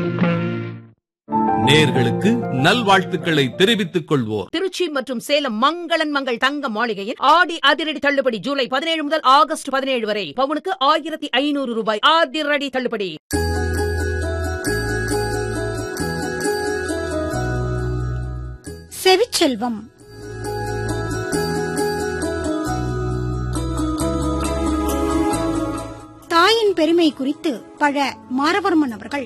நேர்களுக்கு நல்வாழ்த்துக்களை தெரிவித்துக் கொள்வோர் திருச்சி மற்றும் சேலம் மங்களன் மங்கள் தங்க மாளிகையில் ஆடி அதிரடி தள்ளுபடி ஜூலை பதினேழு முதல் ஆகஸ்ட் பதினேழு வரை பவுனுக்கு ஆயிரத்தி ஐநூறு ரூபாய் அதிரடி தள்ளுபடி செவிச்செல்வம் தாயின் பெருமை குறித்து பழ மாரவர்மன் அவர்கள்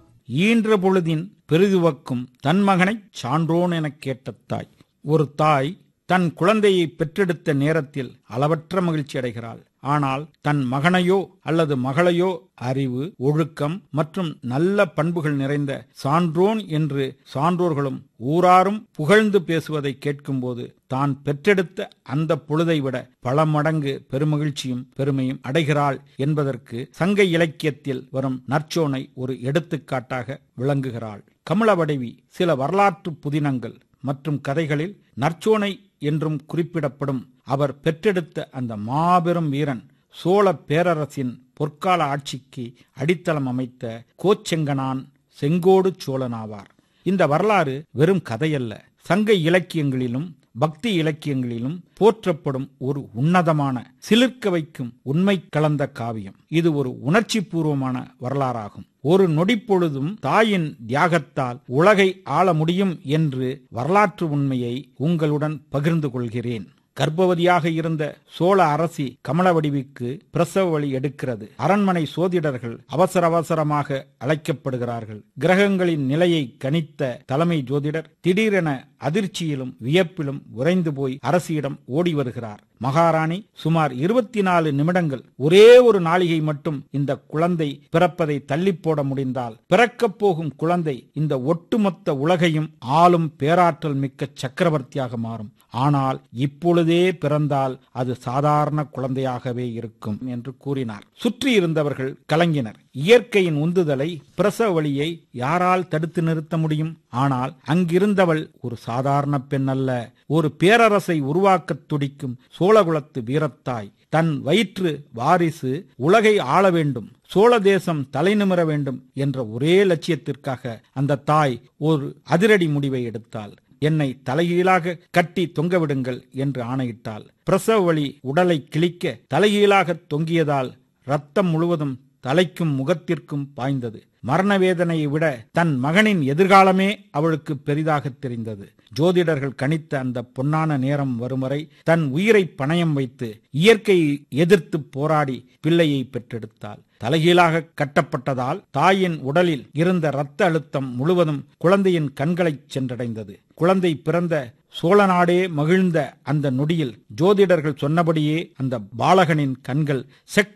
ஈன்ற பொழுதின் பெரிதுவக்கும் தன் மகனைச் சான்றோன் எனக் கேட்ட தாய் ஒரு தாய் தன் குழந்தையை பெற்றெடுத்த நேரத்தில் அளவற்ற மகிழ்ச்சி அடைகிறாள் ஆனால் தன் மகனையோ அல்லது மகளையோ அறிவு ஒழுக்கம் மற்றும் நல்ல பண்புகள் நிறைந்த சான்றோன் என்று சான்றோர்களும் ஊராரும் புகழ்ந்து பேசுவதை கேட்கும்போது தான் பெற்றெடுத்த அந்த பொழுதை விட பல மடங்கு பெருமகிழ்ச்சியும் பெருமையும் அடைகிறாள் என்பதற்கு சங்க இலக்கியத்தில் வரும் நற்சோனை ஒரு எடுத்துக்காட்டாக விளங்குகிறாள் கமலவடைவி சில வரலாற்று புதினங்கள் மற்றும் கதைகளில் நற்சோனை என்றும் குறிப்பிடப்படும் அவர் பெற்றெடுத்த அந்த மாபெரும் வீரன் சோழ பேரரசின் பொற்கால ஆட்சிக்கு அடித்தளம் அமைத்த கோச்செங்கனான் செங்கோடு சோழனாவார் இந்த வரலாறு வெறும் கதையல்ல சங்க இலக்கியங்களிலும் பக்தி இலக்கியங்களிலும் போற்றப்படும் ஒரு உன்னதமான சிலிர்க்க வைக்கும் உண்மை கலந்த காவியம் இது ஒரு உணர்ச்சி பூர்வமான வரலாறாகும் ஒரு நொடிப்பொழுதும் தாயின் தியாகத்தால் உலகை ஆள முடியும் என்று வரலாற்று உண்மையை உங்களுடன் பகிர்ந்து கொள்கிறேன் கர்ப்பவதியாக இருந்த சோழ அரசி கமலவடிவுக்கு பிரசவ வழி எடுக்கிறது அரண்மனை சோதிடர்கள் அவசர அவசரமாக அழைக்கப்படுகிறார்கள் கிரகங்களின் நிலையை கணித்த தலைமை ஜோதிடர் திடீரென அதிர்ச்சியிலும் வியப்பிலும் உறைந்து போய் அரசியிடம் ஓடி வருகிறார் மகாராணி சுமார் இருபத்தி நாலு நிமிடங்கள் ஒரே ஒரு நாளிகை மட்டும் இந்த குழந்தை பிறப்பதை தள்ளி போட முடிந்தால் பிறக்கப் போகும் குழந்தை இந்த ஒட்டுமொத்த உலகையும் ஆளும் பேராற்றல் மிக்க சக்கரவர்த்தியாக மாறும் ஆனால் இப்பொழுதே பிறந்தால் அது சாதாரண குழந்தையாகவே இருக்கும் என்று கூறினார் சுற்றி இருந்தவர்கள் கலங்கினர் இயற்கையின் உந்துதலை பிரசவ வழியை யாரால் தடுத்து நிறுத்த முடியும் ஆனால் அங்கிருந்தவள் ஒரு சாதாரண பெண் அல்ல ஒரு பேரரசை உருவாக்கத் துடிக்கும் சோழகுலத்து வீரத்தாய் தன் வயிற்று வாரிசு உலகை ஆள வேண்டும் சோழ தேசம் தலைநிமிர வேண்டும் என்ற ஒரே லட்சியத்திற்காக அந்த தாய் ஒரு அதிரடி முடிவை எடுத்தாள் என்னை தலைகீழாக கட்டி தொங்கவிடுங்கள் என்று ஆணையிட்டாள் பிரசவ வழி உடலை கிழிக்க தலைகீழாக தொங்கியதால் ரத்தம் முழுவதும் தலைக்கும் முகத்திற்கும் பாய்ந்தது மரண வேதனையை விட தன் மகனின் எதிர்காலமே அவளுக்கு பெரிதாக தெரிந்தது ஜோதிடர்கள் கணித்த அந்த பொன்னான நேரம் வரும் வரை தன் உயிரை பணயம் வைத்து இயற்கையை எதிர்த்து போராடி பிள்ளையை பெற்றெடுத்தாள் தலைகீழாக கட்டப்பட்டதால் தாயின் உடலில் இருந்த இரத்த அழுத்தம் முழுவதும் குழந்தையின் கண்களைச் சென்றடைந்தது குழந்தை பிறந்த சோழ நாடே மகிழ்ந்த அந்த நொடியில் ஜோதிடர்கள் சொன்னபடியே அந்த பாலகனின் கண்கள் செக்க